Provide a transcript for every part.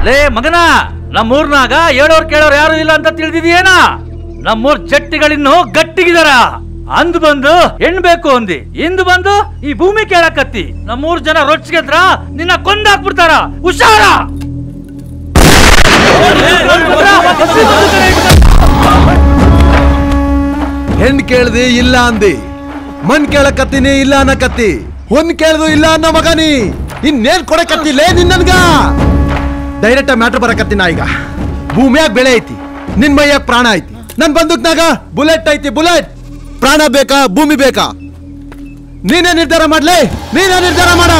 ಲೇ ಮಗನ ನಮ್ಮೂರ್ನಾಗ ಹೇಳೋರ್ ಕೇಳೋರ್ ಯಾರು ಇಲ್ಲ ಅಂತ ತಿಳಿದಿದೀಯೇನ ನಮ್ಮೂರ್ ಜಟ್ಟಿಗಳಿನ್ನು ಗಟ್ಟಿಗಿದಾರ ಅಂದ್ ಬಂದು ಹೆಣ್ ಬೇಕು ಅಂದಿ ಇಂದು ಬಂದು ಈ ಭೂಮಿ ಕೇಳಕತ್ತಿ ನಮ್ಮೂರ್ ಜನ ರೊಚ್ಚಿಗೆದ್ರ ನಿನ್ನ ಕೊಂದಾಕ್ಬಿಡ್ತಾರ ಹುಷಾರ ಹೆಣ್ ಕೇಳ್ದಿ ಇಲ್ಲ ಅಂದಿ ಮಣ್ ಕೇಳಕತ್ತೀನಿ ಇಲ್ಲ ಅನ್ನಕತ್ತಿ ಹೊನ್ ಕೇಳ್ದು ಇಲ್ಲ ಅನ್ನೋ ಮಗನಿ ಇನ್ನೇನ್ ಕೊಡಕತ್ತಿಲ್ಲೇ ನಿನ್ನನ್ಗ ಡೈರೆಕ್ಟ್ ಮ್ಯಾಟ್ರ್ ಬರಕತ್ತಿ ಈಗ ಭೂಮಿಯಾಗ ಬೆಳೆ ಐತಿ ನಿನ್ ಮೈಯಾಗ ಪ್ರಾಣ ಐತಿ ನನ್ ಬಂದೂಕ್ನಾಗ ಬುಲೆಟ್ ಐತಿ ಬುಲೆಟ್ ಪ್ರಾಣ ಬೇಕಾ ಭೂಮಿ ಬೇಕಾ ನೀನೇ ನಿರ್ಧಾರ ಮಾಡ್ಲಿ ನೀನೇ ನಿರ್ಧಾರ ಮಾಡ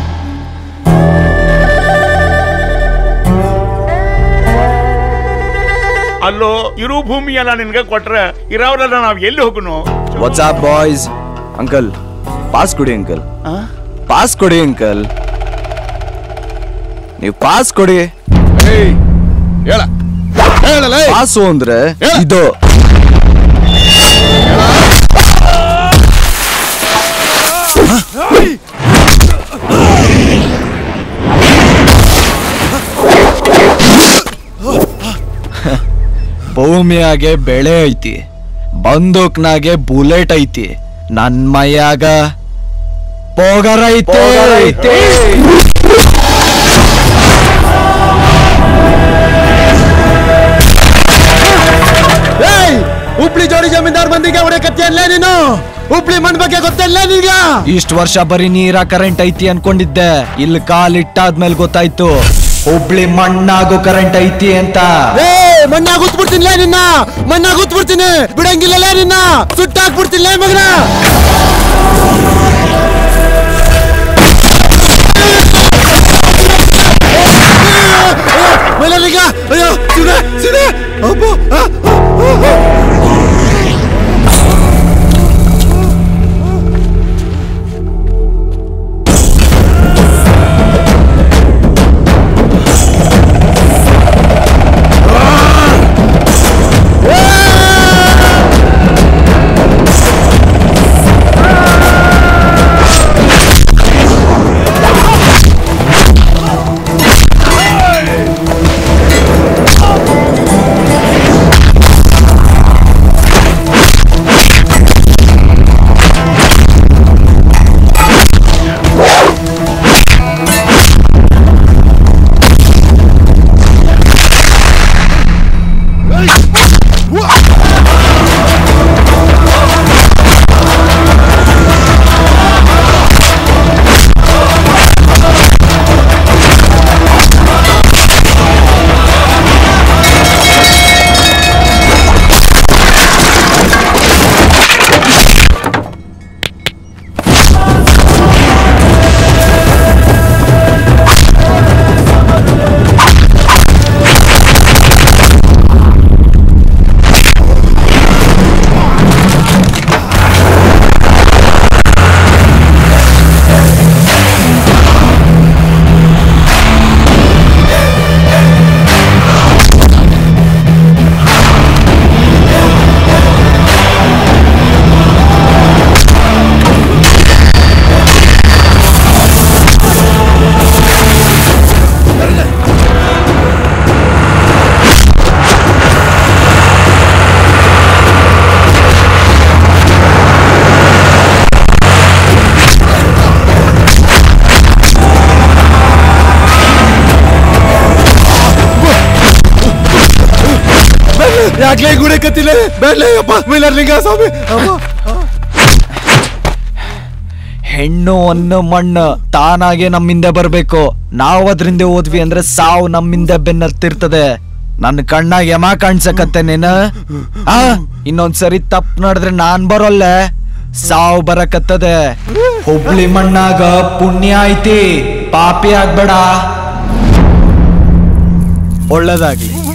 ಅಲ್ಲೋ ಇರು ಭೂಮಿ ಎಲ್ಲ ನಿನ್ಗೆ ಕೊಟ್ರೆ ಇರೋರೆಲ್ಲ ನಾವ್ ಎಲ್ಲಿ ಹೋಗುನು ವಾಟ್ಸ್ಆಪ್ ಬಾಯ್ಸ್ ಅಂಕಲ್ ಪಾಸ್ ಕೊಡಿ ಅಂಕಲ್ ಪಾಸ್ ಕೊಡಿ ಅಂಕಲ್ ನೀವು ಪಾಸ್ ಕೊಡಿ ಹೇಳ ಹೇಳಲೇ ಪಾಸು ಅಂದ್ರೆ ಹೇಳ. ಇದು ಭೂಮಿಯಾಗೆ ಬೆಳೆ ಐತಿ ಬಂದೂಕ್ನಾಗೆ ಬುಲೆಟ್ ಐತಿ ನನ್ ಮೈಯಾಗ ಪೋಗರ್ ಐತಿ ಏಯ್ ಹುಬ್ಳಿ ಜೋಡಿ ಜಮೀನ್ದಾರ್ ಮಂದಿಗೆ ಹೊಡೆಕತ್ತಿಯಲ್ಲೇ ನೀನು ಹುಬ್ಳಿ ಮಣ್ ಬಗ್ಗೆ ಗೊತ್ತಿಲ್ಲ ನಿನ್ಗ ಇಷ್ಟ ವರ್ಷ ಬರೀ ನೀರ ಕರೆಂಟ್ ಐತಿ ಅನ್ಕೊಂಡಿದ್ದೆ ಇಲ್ಲಿ ಕಾಲಿಟ್ಟಾದ್ಮೇಲೆ ಗೊತ್ತಾಯ್ತು ಹುಬ್ಳಿ ಮಣ್ಣಾಗೋ ಕರೆಂಟ್ ಐತಿ ಅಂತ ಏ ಮಣ್ಣಾಗ ಉತ್ಬಿಡ್ತೀನಿ ನಿನ್ನ ಮಣ್ಣಾಗ ಉತ್ಬಿಡ್ತೀನಿ ಬಿಡಂಗಿಲ್ಲ ನಿನ್ನ ಸುಟ್ಟಾಕ್ಬಿಡ್ತೀನಿ ಮಗನ ಮೈಲಾರಿಗ ಅಯ್ಯೋ ಸುನೆ ಸುನೆ ಅಬ್ಬೋ ಆ, ಆ, ಆ, ಆ. ಯಾಕ್ಲೇ ಗುಡೆ ಕತ್ತಿಲ್ಲ ಬೇಡ್ಲೇ ಅಪ್ಪ ಮೈಲಾರ್ಲಿಂಗ ಸ್ವಾಮಿ ಅಮ್ಮ ಹೆಣ್ಣು ಅನ್ನು ಮಣ್ಣು ತಾನಾಗೆ ನಮ್ಮಿಂದ ಬರ್ಬೇಕು ನಾವು ಅದ್ರಿಂದ ಹೋದ್ವಿ ಅಂದ್ರೆ ಸಾವು ನಮ್ಮಿಂದ ಬೆನ್ನತ್ತಿರ್ತದೆ ನನ್ನ ಕಣ್ಣಾಗ ಯಮ ಕಾಣ್ಸಕತ್ತೆ ನೀನು ಆ ಇನ್ನೊಂದ್ಸರಿ ತಪ್ಪು ನಡೆದ್ರೆ ನಾನ್ ಬರೋಲ್ಲ ಸಾವು ಬರಕತ್ತದೆ ಹುಬ್ಳಿ ಮಣ್ಣಾಗ ಪುಣ್ಯ ಐತಿ ಪಾಪಿ ಆಗ್ಬೇಡ ಒಳ್ಳೇದಾಗ್ಲಿ